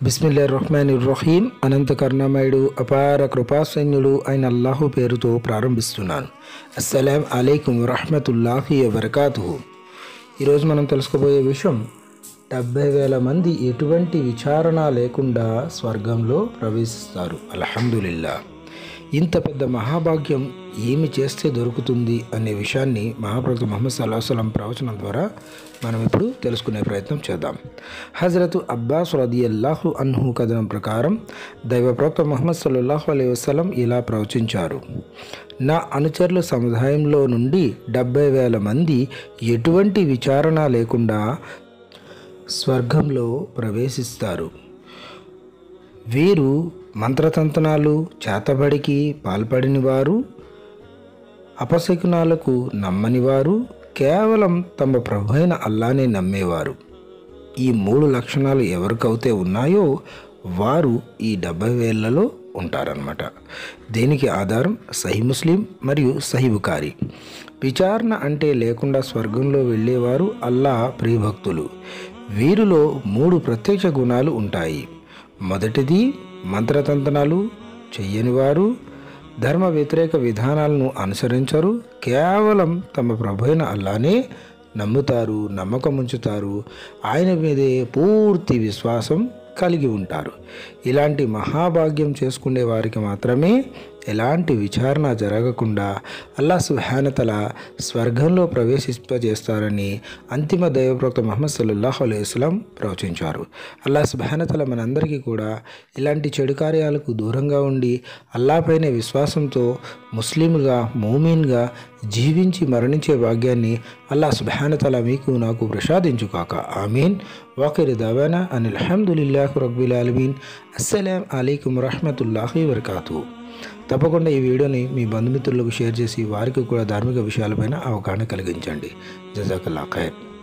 బిస్మిల్లా రహ్మాన్ రహీం అనంత కరుణమయుడు అపార కృపాసైన్యుడు అయిన అల్లాహు పేరుతో ప్రారంభిస్తున్నాను అస్సలాం అలైకుం వరహమతుల్లాహి వబర్కాతు ఈరోజు మనం తెలుసుకోబోయే విషయం డెబ్బై వేల మంది ఎటువంటి విచారణ లేకుండా స్వర్గంలో ప్రవేశిస్తారు అల్హమ్దులిల్లా ఇంత పెద్ద మహాభాగ్యం ఏమి చేస్తే దొరుకుతుంది అనే విషయాన్ని మహాప్రభు ముహమ్మద్ సల్లాహం ప్రవచనం ద్వారా మనం ఇప్పుడు తెలుసుకునే ప్రయత్నం చేద్దాం హజరత్ అబ్బాస్ రది అల్లాహు అన్హు కథనం ప్రకారం దైవ ప్రవక్త ముహమ్మద్ సల్లాహు అలై వసలం ఇలా ప్రవచించారు నా అనుచరుల సముదాయంలో నుండి డెబ్బై వేల మంది ఎటువంటి విచారణ లేకుండా స్వర్గంలో ప్రవేశిస్తారు వీరు మంత్రతంత్రాలు చేతబడికి పాల్పడిన వారు అపశకునాలకు నమ్మని వారు కేవలం తమ ప్రభు అయిన అల్లానే నమ్మేవారు ఈ మూడు లక్షణాలు ఎవరికైతే ఉన్నాయో వారు ఈ డెబ్బై వేలలో ఉంటారనమాట దీనికి ఆధారం సహి ముస్లిం మరియు సహి బుకారి విచారణ అంటే లేకుండా స్వర్గంలో వెళ్ళేవారు అల్లా ప్రియభక్తులు వీరిలో మూడు ప్రత్యక్ష గుణాలు ఉంటాయి మొదటిది మంత్రతంత్రాలు చెయ్యని వారు ధర్మ వ్యతిరేక విధానాలను అనుసరించరు కేవలం తమ ప్రభైన అల్లానే నమ్ముతారు నమ్మకం ఉంచుతారు ఆయన మీదే పూర్తి విశ్వాసం కలిగి ఉంటారు ఇలాంటి మహాభాగ్యం చేసుకునే వారికి మాత్రమే ఎలాంటి విచారణ జరగకుండా అల్లా సుహానతల స్వర్గంలో ప్రవేశింపజేస్తారని అంతిమ దైవప్రవక్త మహమ్మద్ సల్లాహు అలైస్లాం ప్రవచించారు అల్లా సుహానతల మనందరికీ కూడా ఇలాంటి చెడు కార్యాలకు దూరంగా ఉండి అల్లాపైనే విశ్వాసంతో ముస్లింగా మోమీన్గా జీవించి మరణించే భాగ్యాన్ని అల్లా సుబానతల మీకు నాకు ప్రసాదించుకాక ఆమీన్ వాకిరి దవానా అని అల్హమ్దుల్లాహు రబ్బిల్ ఆలమీన్ అస్సలాం అలైకుం రహమతుల్లాహి వరకాతూ తప్పకుండా ఈ వీడియోని మీ బంధుమిత్రులకు షేర్ చేసి వారికి కూడా ధార్మిక విషయాలపైన అవగాహన కలిగించండి జజాకల్లా ఖైర్